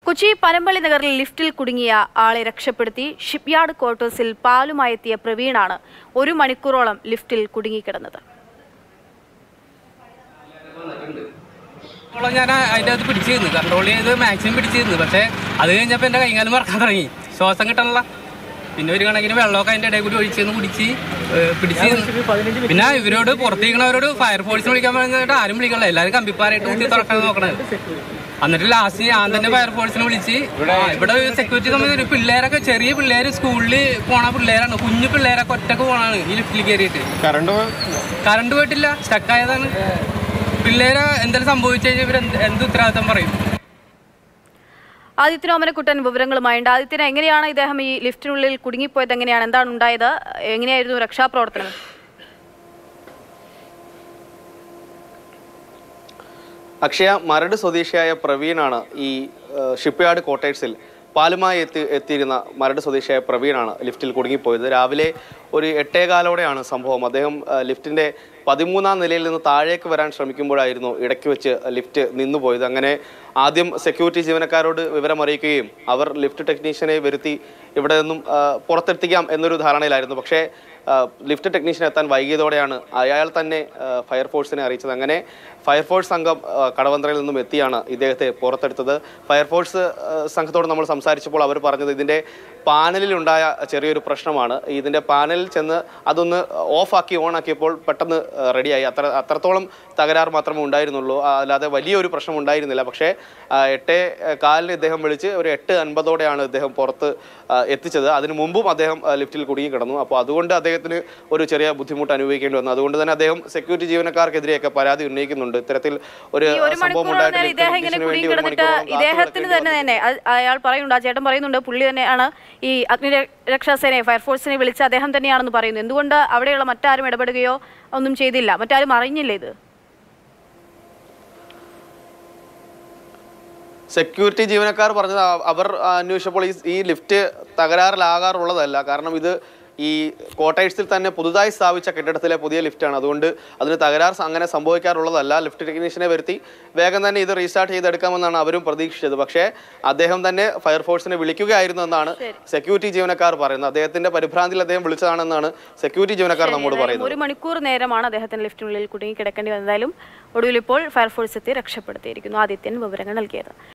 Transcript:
കൊച്ചി പനമ്പള്ളി നഗറിൽ ലിഫ്റ്റിൽ കുടുങ്ങിയ ആളെ രക്ഷപ്പെടുത്തി ഷിപ്പ്യാർഡ് ക്വാർട്ടേഴ്സിൽ പാലുമായെത്തിയ പ്രവീണാണ് ഒരു മണിക്കൂറോളം ലിഫ്റ്റിൽ കുടുങ്ങിക്കിടന്നത് അപ്പോൾ ഞാൻ അതിൻ്റെ അകത്ത് പിടിച്ചിരുന്നു കൺട്രോൾ ചെയ്ത് മാക്സിമം പിടിച്ചിരുന്നു പക്ഷേ അത് കഴിഞ്ഞപ്പോൾ എൻ്റെ കൈകാലം മറക്കാൻ തുടങ്ങി ശ്വാസം കിട്ടണല്ല പിന്നെ ഒരു കണക്കിന് വെള്ളമൊക്കെ അതിൻ്റെ ഇടയിൽ കൂടി ഒഴിച്ചെന്ന് കുടിച്ച് ഏഹ്, പിടിച്ചിരുന്നു പിന്നെ ഇവരോട് പുറത്തേക്കണവരോട് ഫയർഫോഴ്സിനെ വിളിക്കാൻ പറഞ്ഞിട്ട് ആരും വിളിക്കണില്ല എല്ലാവരും കമ്പിപ്പാറായിട്ട് കുത്തി തുറക്കാൻ നോക്കണത് എന്നിട്ട് ലാസ്റ്റ് ഞാൻ തന്നെ ഫയർഫോഴ്സിനെ വിളിച്ച് ആ, ഇവിടെ സെക്യൂരിറ്റി സമയത്ത് ഒരു പിള്ളേരൊക്കെ ചെറിയ പിള്ളേർ സ്കൂളിൽ പോണ പിള്ളേരാണ് കുഞ്ഞു പിള്ളേരൊക്കെ ഒറ്റക്ക് പോണാണ് ഈ ലിഫ്റ്റിൽ കയറിയിട്ട് കറണ്ട് കറണ്ട് പോയിട്ടില്ല സ്റ്റക്കായതാണ് പിള്ളേരെ എന്തെങ്കിലും സംഭവിച്ചു കഴിഞ്ഞാൽ ഇവർ എന്ത് ഉത്തരവാദിത്തം പറയും ആദിത്യൻ ഓമനക്കുട്ടൻ വിവരങ്ങളുമായുണ്ട് ആദിത്യന് എങ്ങനെയാണ് ഇദ്ദേഹം ഈ ലിഫ്റ്റിനുള്ളിൽ കുടുങ്ങിപ്പോയത് എങ്ങനെയാണ് എന്താണ് ഉണ്ടായത് എങ്ങനെയായിരുന്നു രക്ഷാപ്രവർത്തനം അക്ഷയ മരട് സ്വദേശിയായ പ്രവീണാണ് ഈ ഷിപ്പ്യാർഡ് ക്വാർട്ടേഴ്സിൽ പാലുമായി എത്തി എത്തിയിരുന്ന മരട് സ്വദേശിയായ പ്രവീണാണ് ലിഫ്റ്റിൽ കുടുങ്ങിപ്പോയത് രാവിലെ ഒരു എട്ടേകാലോടെയാണ് സംഭവം അദ്ദേഹം ആ, ലിഫ്റ്റിന്റെ പതിമൂന്നാം നിലയിൽ നിന്ന് താഴേക്ക് വരാൻ ശ്രമിക്കുമ്പോഴായിരുന്നു ഇടയ്ക്ക് വെച്ച് ലിഫ്റ്റ് നിന്നുപോയത് അങ്ങനെ ആദ്യം സെക്യൂരിറ്റി ജീവനക്കാരോട് വിവരം അറിയിക്കുകയും അവർ ലിഫ്റ്റ് ടെക്നീഷ്യനെ വരുത്തി ഇവിടെ നിന്നും ആ, പുറത്തെത്തിക്കാം എന്നൊരു ധാരണയിലായിരുന്നു പക്ഷേ ആ, ലിഫ്റ്റ് ടെക്നീഷ്യൻ എത്താൻ വൈകിയതോടെയാണ് അയാൾ തന്നെ ആ, ഫയർഫോഴ്സിനെ അറിയിച്ചത് അങ്ങനെ ഫയർഫോഴ്സ് സംഘം ആ, കടവന്ത്രയിൽ നിന്നും എത്തിയാണ് ഇദ്ദേഹത്തെ പുറത്തെടുത്തത് ഫയർഫോഴ്സ് ആ, സംഘത്തോട് നമ്മൾ സംസാരിച്ചപ്പോൾ അവർ പറഞ്ഞത് ഇതിൻ്റെ പാനലിലുണ്ടായ ചെറിയൊരു പ്രശ്നമാണ് ഇതിൻ്റെ പാനലിൽ ചെന്ന് അതൊന്ന് ഓഫാക്കി ഓൺ ആക്കിയപ്പോൾ പെട്ടെന്ന് ആ, റെഡിയായി അത്ര അത്രത്തോളം തകരാറ് മാത്രമേ ഉണ്ടായിരുന്നുള്ളൂ ആ, അല്ലാതെ വലിയൊരു പ്രശ്നം ഉണ്ടായിരുന്നില്ല പക്ഷേ ആ, എട്ട് കാലിന് ഇദ്ദേഹം വിളിച്ച് ഒരു എട്ട് അൻപതോടെയാണ് ഇദ്ദേഹം പുറത്ത് ആ, എത്തിച്ചത് അതിനു മുമ്പും അദ്ദേഹം ആ, ലിഫ്റ്റിൽ കുടുങ്ങി കിടന്നു അപ്പോൾ അതുകൊണ്ട് അദ്ദേഹത്തിന് ഒരു ചെറിയ ബുദ്ധിമുട്ട് അനുഭവിക്കേണ്ടി വന്നു അതുകൊണ്ട് തന്നെ അദ്ദേഹം സെക്യൂരിറ്റി ജീവനക്കാർക്കെതിരെയൊക്കെ പരാതി ഉന്നയിക്കുന്നുണ്ട് ഇത്തരത്തിൽ ഒരു ഈ ഒരു സംഭവം മണിക്കൂറോളം ഉണ്ടായിട്ട് നേരം ലിഫ്റ്റ് ഇദ്ദേഹം ഇങ്ങനെ ടെക്നീഷ്യന് വേണ്ടി ഒരു കുടുങ്ങിക്കിടന്നിട്ട് മണിക്കൂറോളം ഇദ്ദേഹത്തിന് കാത്തു തന്നെ തന്നെ അത് അയാൾ പറയുന്നുണ്ട് ആ ചേട്ടൻ പറയുന്നുണ്ട് പുള്ളി തന്നെയാണ് ഈ അഗ്നിരക്ഷാസേനയെ ഫയർഫോഴ്സിനെ വിളിച്ച് അദ്ദേഹം തന്നെയാണെന്ന് പറയുന്നു എന്തുകൊണ്ട് അവിടെയുള്ള മറ്റാരും ഇടപെടുകയോ ഒന്നും ചെയ്തില്ല മറ്റാരും അറിഞ്ഞില്ല ഇത് സെക്യൂരിറ്റി ജീവനക്കാർ പറഞ്ഞത് അ- അവർ അന്വേഷിച്ചപ്പോൾ ഈ ഈ ലിഫ്റ്റ് തകരാറിലാകാറുള്ളതല്ല കാരണം ഇത് ഈ ക്വാർട്ടേഴ്സിൽ തന്നെ പുതുതായി സ്ഥാപിച്ച കെട്ടിടത്തിലെ പുതിയ ലിഫ്റ്റാണ് അതുകൊണ്ട് അതിന് തകരാർ സ- അങ്ങനെ സംഭവിക്കാറുള്ളതല്ല ലിഫ്റ്റ് ടെക്നീഷ്യനെ വരുത്തി വേഗം തന്നെ ഇത് റീസ്റ്റാർട്ട് ചെയ്തെടുക്കാമെന്നാണ് അവരും പ്രതീക്ഷിച്ചത് പക്ഷേ അദ്ദേഹം തന്നെ ഫയർഫോഴ്സിനെ വിളിക്കുകയായിരുന്നു എന്നാണ് സെക്യൂരിറ്റി ജീവനക്കാർ പറയുന്നത് അദ്ദേഹത്തിന്റെ പരിഭ്രാന്തിയിൽ അദ്ദേഹം വിളിച്ചതാണെന്നാണ് സെക്യൂരിറ്റി ജീവനക്കാർ നമ്മോട് ഏതായാലും പറയുന്നത് ഒരു മണിക്കൂർ നേരമാണ് അദ്ദേഹത്തിന് ലിഫ്റ്റിനുള്ളിൽ കുടുങ്ങി കിടക്കേണ്ടി വന്നതായാലും ഒടുവിൽ ഇപ്പോൾ ഫയർഫോഴ്സ് എത്തി രക്ഷപ്പെടുത്തിയിരിക്കുന്നു ആദിത്യൻ വിവരങ്ങൾ നൽകിയത്